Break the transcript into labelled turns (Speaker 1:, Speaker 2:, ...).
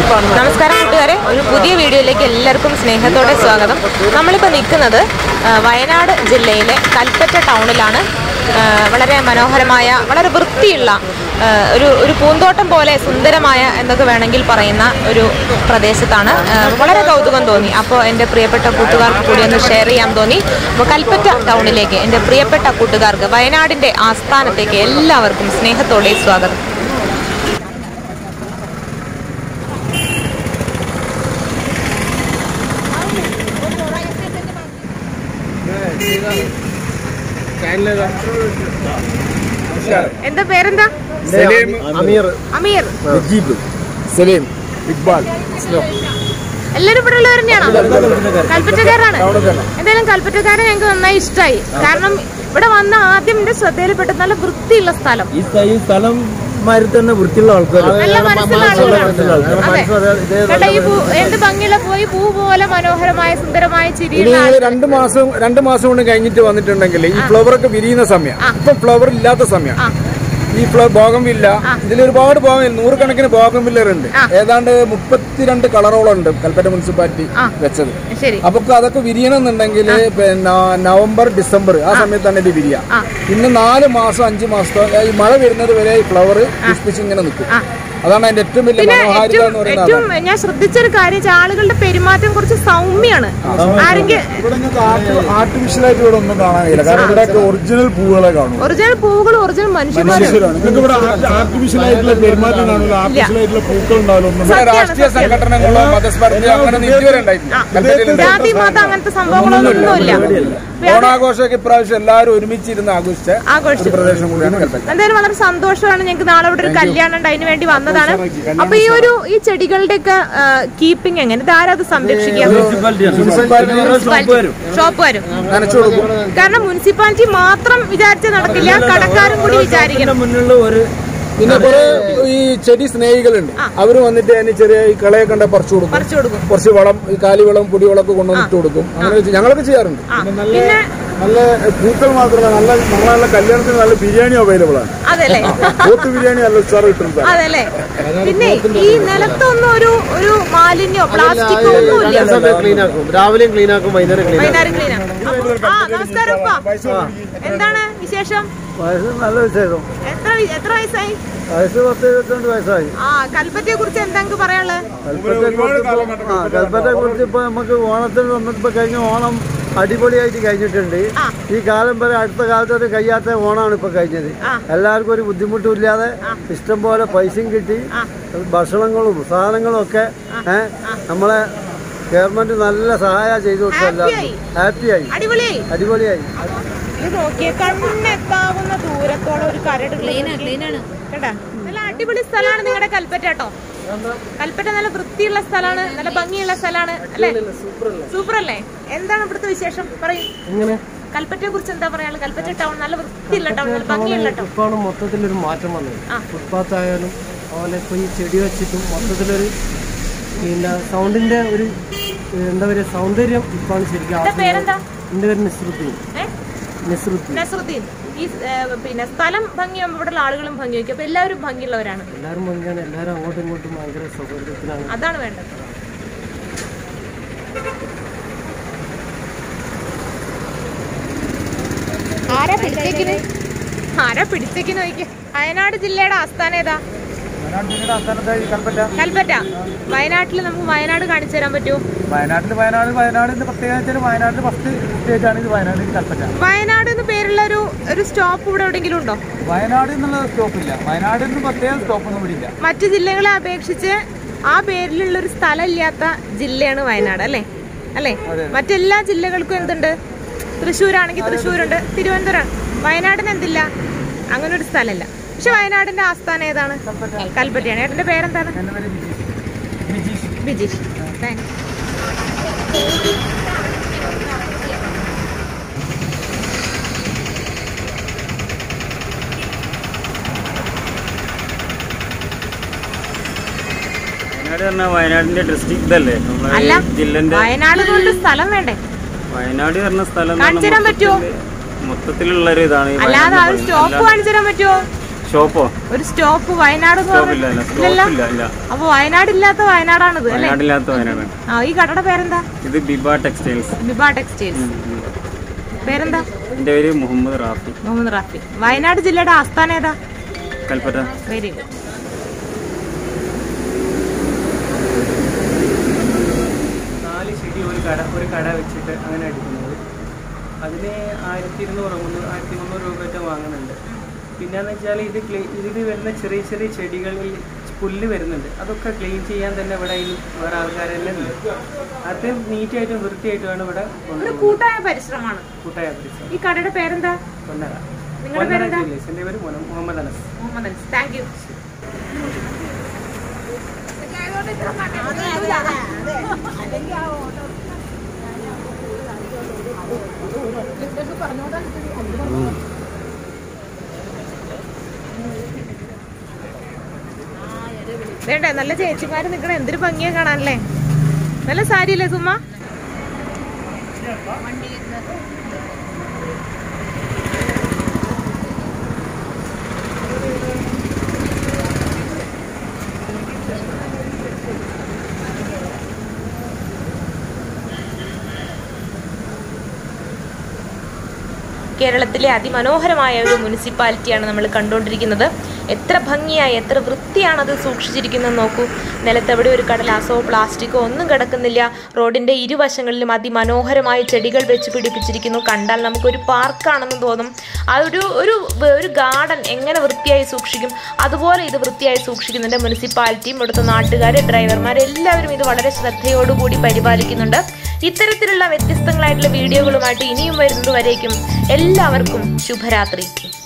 Speaker 1: നമസ്കാരം കൂട്ടുകാരെ ഒരു പുതിയ വീഡിയോയിലേക്ക് എല്ലാവർക്കും സ്നേഹത്തോടെ സ്വാഗതം നമ്മളിപ്പോൾ നിൽക്കുന്നത് ആ, വയനാട് ജില്ലയിലെ കൽപ്പറ്റ ടൗണിലാണ് ആ, വളരെ മനോഹരമായ വളരെ വൃത്തിയുള്ള ആ, ഒരു ഒരു പൂന്തോട്ടം പോലെ സുന്ദരമായ എന്നൊക്കെ വേണമെങ്കിൽ പറയുന്ന ഒരു പ്രദേശത്താണ് ആ, വളരെ കൗതുകം തോന്നി അപ്പോൾ എൻ്റെ പ്രിയപ്പെട്ട കൂട്ടുകാർക്ക് കൂടി ഒന്ന് ഷെയർ ചെയ്യാൻ തോന്നി അപ്പോൾ കൽപ്പറ്റ ടൗണിലേക്ക് എൻ്റെ പ്രിയപ്പെട്ട കൂട്ടുകാർക്ക് വയനാടിൻ്റെ ആസ്ഥാനത്തേക്ക് എല്ലാവർക്കും സ്നേഹത്തോടെ സ്വാഗതം എന്താ പേരെന്താ
Speaker 2: സലീം അമീർ
Speaker 1: അമീർ
Speaker 2: നജീബ് സലീം ഇക്ബാൽ ഇസ്ലാം
Speaker 1: എല്ലാരും ഇവിടെ ഉള്ളവർ തന്നെയാണോ കൽപ്പറ്റക്കാരാണ് എന്തായാലും കൽപ്പറ്റക്കാരെ ഞങ്ങൾക്ക് നന്നായി ഇഷ്ടമായി കാരണം ഇവിടെ വന്ന ആദ്യം എന്റെ ശ്രദ്ധയിൽപ്പെട്ട നല്ല വൃത്തിയുള്ള സ്ഥലം
Speaker 3: ഈ സ്ഥ- ഈ സ്ഥലം മാതിരി തന്നെ വൃത്തിയുള്ള ആൾക്കാർ
Speaker 1: നല്ല മനസ്സിലുള്ള ആളുകളാണ് അതെ കേട്ടോ ഈ പൂ എന്ത് ഭംഗിയുള്ള പോയി പൂ പോലെ മനോഹരമായ സുന്ദരമായ
Speaker 2: ഇനി
Speaker 1: ചിരിയുള്ള
Speaker 2: നിങ്ങൾ രണ്ട് മാസം രണ്ട് മാസം കൊണ്ട് കഴിഞ്ഞിട്ട് വന്നിട്ടുണ്ടെങ്കിൽ ഈ ഫ്ലവർ ഒക്കെ വിരിയുന്ന സമയം ഇപ്പൊ ഫ്ലവർ ഇല്ലാത്ത സമയം ഈ ഫ്ലവർ ബോഗംവില്ല ഇതിൽ ഒരുപാട് ബോഗം നൂറുകണക്കിന് ബോഗംവില്ലർ ഉണ്ട് ഏതാണ്ട് മുപ്പത്തിരണ്ട് കളറോളം ഉണ്ട് കൽപ്പറ്റ മുനിസിപ്പാലിറ്റി വെച്ചത്
Speaker 1: ശരി
Speaker 2: അപ്പൊ അതൊക്കെ വിരിയണം എന്നുണ്ടെങ്കിൽ പിന്നെ നവംബർ ഡിസംബർ ആ സമയത്താണ് ഇത് വിരിയ പിന്നെ നാല് മാസം അഞ്ച് മാസത്തെ ഈ മഴ വരുന്നത് വരെ ഈ ഫ്ലവർ പുഷ്പിച്ച് ഇങ്ങനെ നിൽക്കും അതാണ് അതിന്റെ ഏറ്റവും വലിയ
Speaker 1: പിന്നെ
Speaker 2: മനോഹാരിത
Speaker 1: ഏറ്റവും
Speaker 2: എന്ന് പറയുന്നത്
Speaker 1: ഏറ്റവും ഞാൻ ശ്രദ്ധിച്ചൊരു കാര്യം വെച്ചാൽ ആളുകളുടെ പെരുമാറ്റം കുറച്ച് സൗമ്യാണ് ആരെങ്കിലും
Speaker 4: ഇവിടെ നിങ്ങൾക്ക് ആർട്ടിഫിഷ്യലായിട്ട് ഇവിടെ ഒന്നും കാണാൻ കഴിയില്ല കാരണം ഇവിടെയൊക്കെ ഒറിജിനൽ പൂവുകളെ കാണും
Speaker 1: ഒറിജിനൽ പൂവുകൾ ഒറിജിനൽ മനുഷ്യന്മാരാണ്
Speaker 4: മനുഷ്യരാണ് നിങ്ങൾക്ക് ഇവിടെ ആർട്ടിഫിഷ്യൽ ആയിട്ടുള്ള പെരുമാറ്റം കാണില്ല ആർട്ടിഫിഷ്യൽ ആയിട്ടുള്ള പൂക്കൾ ഉണ്ടാവില്ല ഒന്നും
Speaker 2: ഇവിടെ രാഷ്ട്രീയ സംഘടനകളോ മതസ്പർദ്ധയോ അങ്ങനെ ഇതുവരെ ഉണ്ടായിട്ടില്ല കൽപ്പറ്റയിൽ
Speaker 1: ജാതി മതം അങ്ങനത്തെ സംഭവങ്ങളൊന്നുമില്ല
Speaker 2: ഓണാഘോഷമൊക്കെ ഇപ്രാവശ്യം എല്ലാവരും ഒരുമിച്ചിരുന്ന് ആഘോഷിച്ച
Speaker 1: ആഘോഷിച്ചു
Speaker 2: ഒരു പ്രദേശം കൂടിയാണ് കൽപ്പറ്റ
Speaker 1: എന്തായാലും വളരെ സന്തോഷമാണ് ഞങ്ങൾക്ക് നാളെ ഇവിടെ ഒരു കല്യാണം ഉണ്ട് അതിന് വേണ്ടി വന്നതാണ് അപ്പൊ ഈ ഒരു ഈ ചെടികളുടെ ഒക്കെ കീപ്പിംഗ് എങ്ങനെ ഇതാരാ അത് സംരക്ഷിക്കുക
Speaker 3: ഷോപ്പ് വരും
Speaker 1: ഷോപ്പ് വരും
Speaker 2: നനച്ചു കൊടുക്കും
Speaker 1: കാരണം മുനിസിപ്പാലിറ്റി മാത്രം വിചാരിച്ച നടക്കില്ല കടക്കാരും കൂടി വിചാരിക്കണം
Speaker 3: മുന്നിലുള്ള ഒരു
Speaker 2: പിന്നെ കുറെ ഈ ചെടി സ്നേഹികളുണ്ട് അവര് വന്നിട്ട് അതിന് ചെറിയ ഈ കളയൊക്കെ കണ്ട പറിച്ചു കൊടുക്കും
Speaker 1: പറിച്ചു കൊടുക്കും
Speaker 2: കുറച്ച് വളം ഈ കാലിവളം പൊടിവളമൊക്കെ കൊണ്ടുവന്ന് ഇട്ട് കൊടുക്കും അങ്ങനെ വെച്ച് ഞങ്ങളൊക്കെ ചെയ്യാറുണ്ട്
Speaker 1: ആ പിന്നെ
Speaker 4: നല്ല പൂക്കൾ മാത്രമല്ല നല്ല നമ്മളെ കല്യാണത്തിന് നല്ല ബിരിയാണി അവൈലബിൾ ആണ്
Speaker 1: അതല്ലേ
Speaker 4: പോത്ത് ബിരിയാണി നല്ല ഉച്ചാറ് കിട്ടുന്നത്
Speaker 1: അതല്ലേ പിന്നെ ഈ നിലത്തൊന്നും ഒരു ഒരു മാലിന്യോ പ്ലാസ്റ്റിക്കോ ഒന്നുമില്ല
Speaker 3: ക്ലീൻ ആക്കും രാവിലെയും ക്ലീൻ ആക്കും വൈകുന്നേരം ക്ലീൻ
Speaker 1: വൈകുന്നേരം ക്ലീൻ ആ നമസ്കാരം ഉപ്പ. എന്താണ് വിശേഷം
Speaker 3: വയസ്സ് നല്ല വിശേഷം
Speaker 1: എത്ര വി- എത്ര വയസ്സായി
Speaker 3: വയസ്സ് പത്ത് ഇരുപത്തിരണ്ട് വയസ്സായി
Speaker 1: ആ കൽപ്പറ്റയെ കുറിച്ച് എന്താ നിങ്ങൾക്ക് പറയാനുള്ളത്
Speaker 3: കൽപ്പറ്റയെ കുറിച്ച് ആ കൽപ്പറ്റയെ കുറിച്ച് ഇപ്പൊ നമുക്ക് ഓണത്തിന് വന്നിട്ട് കഴിഞ്ഞ ഓണം അടിപൊളിയായിട്ട് കഴിഞ്ഞിട്ടുണ്ട്
Speaker 1: ആ.
Speaker 3: ഈ കാലം വരെ അടുത്ത കാലത്ത് ഒരു കഴിയാത്ത ഓണമാണ് ഇപ്പൊ കഴിഞ്ഞത്
Speaker 1: ആ.
Speaker 3: എല്ലാവർക്കും ഒരു ബുദ്ധിമുട്ടും ഇല്ലാതെ ഇഷ്ടം പോലെ പൈസയും കിട്ടി ഭക്ഷണങ്ങളും സാധനങ്ങളും ഒക്കെ ഏഹ് നമ്മളെ ഗവൺമെന്റ് നല്ല സഹായം ചെയ്തു കൊടുത്തു എല്ലാവർക്കും ഹാപ്പിയായി
Speaker 1: അടിപൊളിയായി
Speaker 3: അടിപൊളിയായി
Speaker 1: ഇത് നോക്കിയേ കണ്ണെത്താവുന്ന ദൂരത്തോളം ഒരു കരട് ക്ലീനാണ് കേട്ടാ നല്ല അടിപൊളി സ്ഥലമാണ് നിങ്ങളുടെ കൽപ്പറ്റ കേട്ടോ കൽപ്പറ്റ നല്ല വൃത്തിയുള്ള സ്ഥലമാണ് നല്ല ഭംഗിയുള്ള സ്ഥലമാണ് അല്ലേ സൂപ്പർ അല്ലേ എന്താണ് ഇവിടുത്തെ വിശേഷം പറയൂ കൽപ്പറ്റയെ കുറിച്ച് എന്താ പറയാനുള്ളത് കൽപ്പറ്റ ടൗൺ നല്ല വൃത്തിയുള്ള ടൗൺ നല്ല ഭംഗിയുള്ള ടൗൺ
Speaker 5: ഇപ്പാണ് മൊത്തത്തിലൊരു മാറ്റം വന്നത് ഫുട്പാത്ത് ആയാലും അതുപോലെ ഇപ്പോൾ ഈ ചെടി വെച്ചിട്ടും മൊത്തത്തിലൊരു പിന്നെ സൗണ്ടിന്റെ ഒരു ഏഹ്, എന്താ പറയുക സൗന്ദര്യം ഇപ്പാണ് ശരിക്കും
Speaker 1: എന്റെ പേരെന്താ
Speaker 5: എൻ്റെ പേര് നിസ്രുദ്ദീൻ
Speaker 1: ഏ?
Speaker 5: നിസ്രുദ്ദീൻ
Speaker 1: നസറുദ്ദീൻ ഈ ഏ, പിന്നെ സ്ഥലം ഭംഗിയാകുമ്പോൾ ഇവിടെയുള്ള ആളുകളും ഭംഗി വയ്ക്കും അപ്പൊ എല്ലാവരും ഭംഗിയുള്ളവരാണ്
Speaker 5: എല്ലാവരും ഭംഗിയാണ് എല്ലാവരും അങ്ങോട്ടും ഇങ്ങോട്ടും ഭയങ്കര സൗകര്യത്തിലാണ്
Speaker 1: അതാണ് വേണ്ടത് ആരാ പിടിച്ചേക്കിന് ആരാ പിടിച്ചേക്കിന് നോക്കിയ വയനാട് ജില്ലയുടെ ആസ്ഥാനം ഏതാ കൽപ്പറ്റ വയനാട്ടിൽ നമുക്ക് വയനാട് കാണിച്ചു തരാൻ പറ്റുമോ
Speaker 4: വയനാട്ടിൽ വയനാട് വയനാടിന്റെ പ്രത്യേകത വെച്ചാൽ വയനാട്ടിൽ ഫസ്റ്റ് സ്റ്റേറ്റ് ആണ് ഇത് വയനാട് കൽപ്പറ്റ
Speaker 1: വയനാട് എന്ന് പേരുള്ള ഒരു ഒരു സ്റ്റോപ്പ് ഇവിടെ എവിടെയെങ്കിലും ഉണ്ടോ
Speaker 4: വയനാട് എന്നുള്ള സ്റ്റോപ്പ് ഇല്ല വയനാടിന് പ്രത്യേക സ്റ്റോപ്പ് ഒന്നും ഇവിടെ ഇല്ല
Speaker 1: മറ്റു ജില്ലകളെ അപേക്ഷിച്ച് ആ പേരിലുള്ള ഒരു സ്ഥലം ഇല്ലാത്ത ജില്ലയാണ് വയനാട് അല്ലേ അല്ലേ മറ്റെല്ലാ ജില്ലകൾക്കും എന്തുണ്ട് തൃശ്ശൂരാണെങ്കിൽ തൃശ്ശൂരുണ്ട് തിരുവനന്തപുരം വയനാടിന് എന്തില്ല അങ്ങനെ ഒരു സ്ഥലമില്ല പക്ഷെ വയനാടിന്റെ ആസ്ഥാനം ഏതാണ് കൽപ്പറ്റയാണ് ഏട്ടന്റെ പേരെന്താണ് ബിജീഷ് താങ്ക്സ്
Speaker 6: വയനാട് പറഞ്ഞാൽ വയനാടിന്റെ ഡിസ്ട്രിക്ട് ഇതല്ലേ
Speaker 1: അല്ല
Speaker 6: നമ്മളെ ജില്ലന്റെ
Speaker 1: വയനാട് കൊണ്ട് സ്ഥലം വേണ്ടേ
Speaker 6: വയനാട് പറഞ്ഞ സ്ഥലം എന്ന്
Speaker 1: കാണിച്ചു തരാൻ
Speaker 6: പറഞ്ഞാൽ
Speaker 1: പറ്റുമോ
Speaker 6: മൊത്തത്തില്- മൊത്തത്തിലുള്ള ഒരു ഇതാണ് ഈ
Speaker 1: അല്ലാതെ ആ
Speaker 6: വയനാട്
Speaker 1: ഒരു സ്റ്റോപ്പ് കാണിച്ചു തരാൻ പറ്റുമോ
Speaker 6: സ്റ്റോപ്പോ
Speaker 1: ഒരു സ്റ്റോപ്പ് വയനാട് എന്ന്
Speaker 6: സ്റ്റോപ്പ് ഇല്ല ഇല്ല
Speaker 1: പറഞ്ഞ-
Speaker 6: സ്റ്റോപ്പ്
Speaker 1: ഇല്ലല്ലോ
Speaker 6: ഇല്ല ഇല്ല
Speaker 1: അപ്പൊ വയനാടില്ലാത്ത വയനാടാണിത് അല്ലേ
Speaker 6: വയനാടില്ലാത്ത വയനാടാണ്
Speaker 1: ആ ഈ കടയുടെ പേരെന്താ
Speaker 6: ഇത് ബിബ ടെക്സ്റ്റൈൽസ്
Speaker 1: ബിബ ടെക്സ്റ്റൈൽസ് പേരെന്താ
Speaker 6: എൻ്റെ പേര് മുഹമ്മദ് റാഫി
Speaker 1: മുഹമ്മദ് റാഫി വയനാട് ജില്ലയുടെ ആസ്ഥാനം ഏതാ
Speaker 6: കൽപ്പറ്റ
Speaker 1: വെരി ഗുഡ്
Speaker 5: നാല് ചെടി ഒരു കട ഒരു കട വെച്ചിട്ട് അങ്ങനെ എടുക്കുന്നത് അതിന് ആയിരത്തി ഇരുന്നൂറ് മുന്നൂറ് ആയിരത്തി മുന്നൂറ് രൂപ വെച്ച് വാങ്ങുന്നുണ്ട് പിന്നെന്ന് വെച്ചാൽ ഇത് ക്ലീ ഇതിൽ വരുന്ന ചെറിയ ചെറിയ ചെടികളിൽ പുല്ല് വരുന്നുണ്ട് അതൊക്കെ ക്ലീൻ ചെയ്യാൻ തന്നെ ഇവിടെ ഈ വേറെ ആൾക്കാരെല്ലാം ഉണ്ട് അത് നീറ്റായിട്ടും വൃത്തിയായിട്ടുമാണ് ഇവിടെ
Speaker 1: ഒരു
Speaker 5: കൊണ്ടുപോകുന്നത്
Speaker 1: കൂട്ടായ പരിശ്രമമാണ്
Speaker 5: കൂട്ടായ പരിസരം
Speaker 1: ഈ കടയുടെ പേരെന്താ
Speaker 5: പൊന്നട
Speaker 1: നിങ്ങളുടെ
Speaker 5: പൊന്നട
Speaker 1: പേരെന്താ?
Speaker 5: ജ്വല്ലേഴ്സ് എൻ്റെ പേര് മുഹ- മുഹമ്മദ് അനസ്
Speaker 1: മുഹമ്മദ് അൻസ് താങ്ക് യു വേണ്ടേ നല്ല ചേച്ചിമാര് നിക്കണ എന്തൊരു ഭംഗിയാ കാണാനല്ലേ നല്ല സാരിയല്ലേ സുമ്മ കേരളത്തിലെ അതിമനോഹരമായ ഒരു മുനിസിപ്പാലിറ്റിയാണ് നമ്മൾ കണ്ടുകൊണ്ടിരിക്കുന്നത് എത്ര ഭംഗിയായി എത്ര വൃത്തിയാണത് സൂക്ഷിച്ചിരിക്കുന്നത് നോക്കൂ നിലത്തെവിടെ ഒരു കടലാസോ പ്ലാസ്റ്റിക്കോ ഒന്നും കിടക്കുന്നില്ല റോഡിൻ്റെ ഇരുവശങ്ങളിലും അതിമനോഹരമായ ചെടികൾ വെച്ച് പിടിപ്പിച്ചിരിക്കുന്നു കണ്ടാൽ നമുക്കൊരു പാർക്കാണെന്ന് തോന്നും ആ ഒരു ഒരു ഒരു ഗാർഡൻ എങ്ങനെ വൃത്തിയായി സൂക്ഷിക്കും അതുപോലെ ഇത് വൃത്തിയായി സൂക്ഷിക്കുന്നുണ്ട് മുനിസിപ്പാലിറ്റിയും ഇവിടുത്തെ നാട്ടുകാർ ഡ്രൈവർമാർ എല്ലാവരും ഇത് വളരെ ശ്രദ്ധയോടുകൂടി പരിപാലിക്കുന്നുണ്ട് ഇത്തരത്തിലുള്ള വ്യത്യസ്തങ്ങളായിട്ടുള്ള വീഡിയോകളുമായിട്ട് ഇനിയും വരുന്നത് വരേക്കും എല്ലാവർക്കും ശുഭരാത്രി